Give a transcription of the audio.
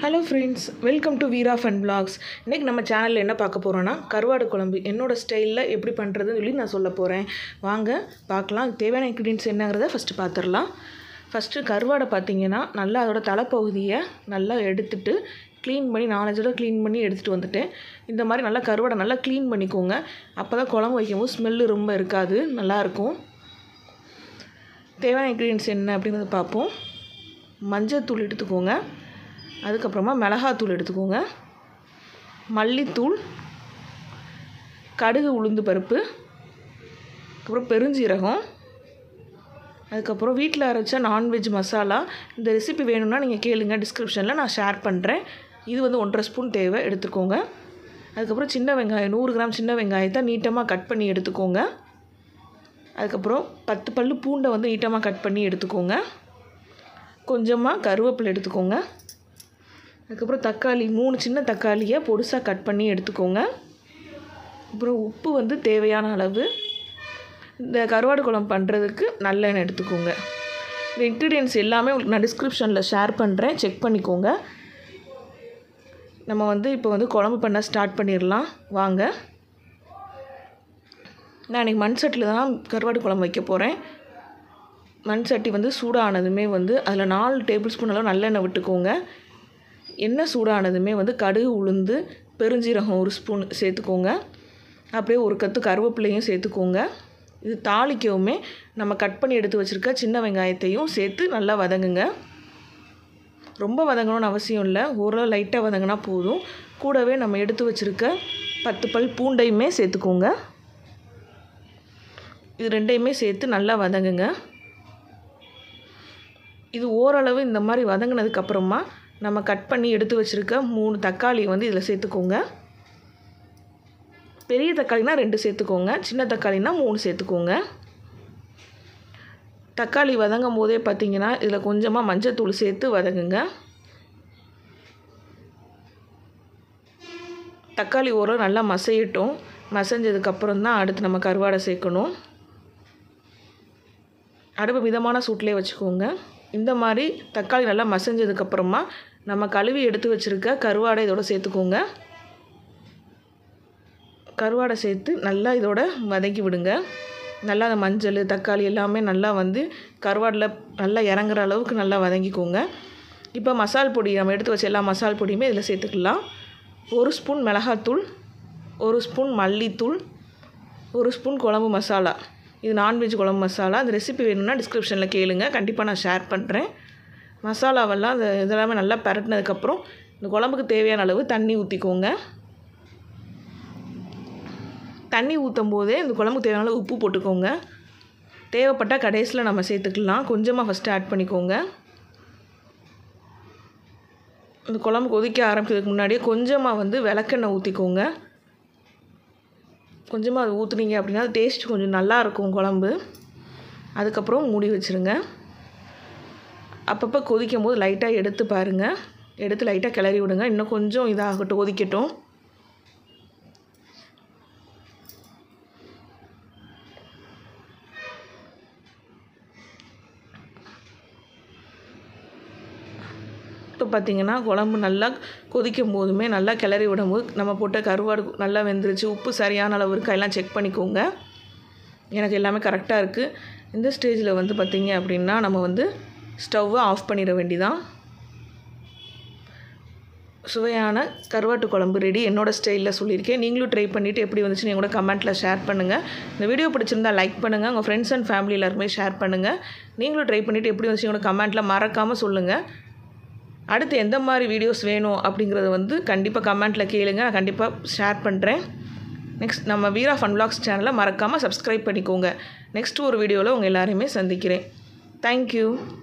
hello friends welcome to Veera fun vlogs இன்றைக்கி நம்ம சேனலில் என்ன பார்க்க போகிறோன்னா கருவாடு குழம்பு என்னோடய ஸ்டைலில் எப்படி பண்ணுறதுன்னு சொல்லி நான் சொல்ல போகிறேன் வாங்க பார்க்கலாம் அதுக்கு தேவையான இன்க்ரீடியன்ஸ் என்னங்கிறத ஃபஸ்ட்டு பார்த்துடலாம் ஃபஸ்ட்டு கருவாடை பார்த்தீங்கன்னா நல்லா அதோட தலைப்பகுதியை நல்லா எடுத்துட்டு க்ளீன் பண்ணி நாலஞ்சு தடவை க்ளீன் பண்ணி எடுத்துகிட்டு வந்துட்டேன் இந்த மாதிரி நல்லா கருவாடை நல்லா க்ளீன் பண்ணிக்கோங்க அப்போ தான் குழம்பு வைக்கும்போது ஸ்மெல்லு ரொம்ப இருக்காது நல்லாயிருக்கும் தேவையான இன்க்ரீடியன்ஸ் என்ன அப்படிங்கிறத பார்ப்போம் மஞ்சள் தூள் எடுத்துக்கோங்க அதுக்கப்புறமா மிளகாத்தூள் எடுத்துக்கோங்க மல்லித்தூள் கடுகு உளுந்து பருப்பு அப்புறம் பெருஞ்சீரகம் அதுக்கப்புறம் வீட்டில் அரைச்ச நான்வெஜ் மசாலா இந்த ரெசிபி வேணும்னா நீங்கள் கேளுங்க டிஸ்கிரிப்ஷனில் நான் ஷேர் பண்ணுறேன் இது வந்து ஒன்றரை ஸ்பூன் தேவை எடுத்துக்கோங்க அதுக்கப்புறம் சின்ன வெங்காயம் நூறு கிராம் சின்ன வெங்காயத்தை நீட்டமாக கட் பண்ணி எடுத்துக்கோங்க அதுக்கப்புறம் பத்து பல் பூண்டை வந்து நீட்டமாக கட் பண்ணி எடுத்துக்கோங்க கொஞ்சமாக கருவேப்பிலை எடுத்துக்கோங்க அதுக்கப்புறம் தக்காளி மூணு சின்ன தக்காளியை பொடுசாக கட் பண்ணி எடுத்துக்கோங்க அப்புறம் உப்பு வந்து தேவையான அளவு இந்த கருவாடு குழம்பு பண்ணுறதுக்கு நல்லெண்ணெய் எடுத்துக்கோங்க இந்த இன்க்ரீடியன்ஸ் எல்லாமே உங்களுக்கு நான் டிஸ்கிரிப்ஷனில் ஷேர் பண்ணுறேன் செக் பண்ணிக்கோங்க நம்ம வந்து இப்போ வந்து குழம்பு பண்ண ஸ்டார்ட் பண்ணிடலாம் வாங்க நான் இன்றைக்கி மண் சட்டியில் தான் கருவாடு குழம்பு வைக்க போகிறேன் மண் சட்டி வந்து சூடானதுமே வந்து அதில் நாலு டேபிள் ஸ்பூன் அளவு நல்லெண்ணெய் விட்டுக்கோங்க எண்ணெய் சூடானதுமே வந்து கடுகு உளுந்து பெருஞ்சீரகம் ஒரு ஸ்பூன் சேர்த்துக்கோங்க அப்படியே ஒரு கத்து கருவேப்பிலையும் சேர்த்துக்கோங்க இது தாளிக்கவுமே நம்ம கட் பண்ணி எடுத்து வச்சுருக்க சின்ன வெங்காயத்தையும் சேர்த்து நல்லா வதங்குங்க ரொம்ப வதங்கணும்னு அவசியம் இல்லை ஓரளவு லைட்டாக வதங்கினா போதும் கூடவே நம்ம எடுத்து வச்சுருக்க பத்து பல் பூண்டையுமே சேர்த்துக்கோங்க இது ரெண்டையுமே சேர்த்து நல்லா வதங்குங்க இது ஓரளவு இந்த மாதிரி வதங்கினதுக்கப்புறமா நம்ம கட் பண்ணி எடுத்து வச்சுருக்க மூணு தக்காளி வந்து இதில் சேர்த்துக்கோங்க பெரிய தக்காளினா ரெண்டு சேர்த்துக்கோங்க சின்ன தக்காளினா மூணு சேர்த்துக்கோங்க தக்காளி வதங்கும் போதே பார்த்தீங்கன்னா இதில் கொஞ்சமாக மஞ்சத்தூள் சேர்த்து வதங்குங்க தக்காளி ஓரம் நல்லா மசையட்டும் மசஞ்சதுக்கப்புறம் தான் அடுத்து நம்ம கருவாடை சேர்க்கணும் அடுப்பு மிதமான சூட்டிலே வச்சுக்கோங்க இந்த மாதிரி தக்காளி நல்லா மசஞ்சதுக்கப்புறமா நம்ம கழுவி எடுத்து வச்சுருக்க கருவாடை இதோட சேர்த்துக்கோங்க கருவாடை சேர்த்து நல்லா இதோட வதக்கி விடுங்க நல்லா அந்த மஞ்சள் தக்காளி எல்லாமே நல்லா வந்து கருவாடில் நல்லா இறங்குற அளவுக்கு நல்லா வதங்கிக்கோங்க இப்போ மசால் பொடி நம்ம எடுத்து வச்ச எல்லா மசால் பொடியுமே இதில் சேர்த்துக்கலாம் ஒரு ஸ்பூன் மிளகாத்தூள் ஒரு ஸ்பூன் மல்லித்தூள் ஒரு ஸ்பூன் குழம்பு மசாலா இது நான்வெஜ் குழம்பு மசாலா அந்த ரெசிபி வேணும்னா டிஸ்கிரிப்ஷனில் கேளுங்க கண்டிப்பாக நான் ஷேர் பண்ணுறேன் மசாலாவெல்லாம் அந்த இதெல்லாமே நல்லா பரட்டினதுக்கப்புறம் இந்த குழம்புக்கு தேவையான அளவு தண்ணி ஊற்றிக்கோங்க தண்ணி ஊற்றும் போதே இந்த குழம்புக்கு தேவையான அளவு உப்பு போட்டுக்கோங்க தேவைப்பட்டால் கடைசியில் நம்ம சேர்த்துக்கலாம் கொஞ்சமாக ஃபஸ்ட்டு ஆட் பண்ணிக்கோங்க இந்த குழம்பு கொதிக்க ஆரம்பிக்கிறதுக்கு முன்னாடியே கொஞ்சமாக வந்து விளக்கெண்ணெய் ஊற்றிக்கோங்க கொஞ்சமாக அது ஊற்றுனீங்க அப்படின்னா டேஸ்ட் கொஞ்சம் நல்லாயிருக்கும் குழம்பு அதுக்கப்புறம் மூடி வச்சுருங்க அப்பப்போ கொதிக்கும் போது லைட்டாக எடுத்து பாருங்கள் எடுத்து லைட்டாக கிளறி விடுங்க இன்னும் கொஞ்சம் இதாகட்டும் கொதிக்கட்டும் இப்போ பார்த்திங்கன்னா குழம்பு நல்லா கொதிக்கும் போதுமே நல்லா கிளறி விடும்போது நம்ம போட்ட கருவாடு நல்லா வெந்துருச்சு உப்பு சரியான அளவு இருக்கா எல்லாம் செக் பண்ணிக்கோங்க எனக்கு எல்லாமே கரெக்டாக இருக்குது இந்த ஸ்டேஜில் வந்து பார்த்திங்க அப்படின்னா நம்ம வந்து ஸ்டவ்வை ஆஃப் பண்ணிட வேண்டிதான் சுவையான கருவாட்டு குழம்பு ரெடி என்னோடய ஸ்டைலில் சொல்லியிருக்கேன் நீங்களும் ட்ரை பண்ணிவிட்டு எப்படி வந்துச்சு நீங்கள் கூட கமெண்ட்டில் ஷேர் பண்ணுங்கள் இந்த வீடியோ பிடிச்சிருந்தா லைக் பண்ணுங்கள் உங்கள் ஃப்ரெண்ட்ஸ் அண்ட் ஃபேமிலி எல்லாருமே ஷேர் பண்ணுங்கள் நீங்களும் ட்ரை பண்ணிவிட்டு எப்படி வந்துச்சு என்னோட கமெண்ட்டில் மறக்காமல் சொல்லுங்கள் அடுத்து எந்த மாதிரி வீடியோஸ் வேணும் அப்படிங்கிறத வந்து கண்டிப்பாக கமெண்ட்டில் கேளுங்க நான் கண்டிப்பாக ஷேர் பண்ணுறேன் நெக்ஸ்ட் நம்ம வீரா ஃபன் பிளாக்ஸ் சேனலை மறக்காமல் சப்ஸ்கிரைப் பண்ணிக்கோங்க நெக்ஸ்ட் ஒரு வீடியோவில் உங்கள் எல்லாரையுமே சந்திக்கிறேன் தேங்க்யூ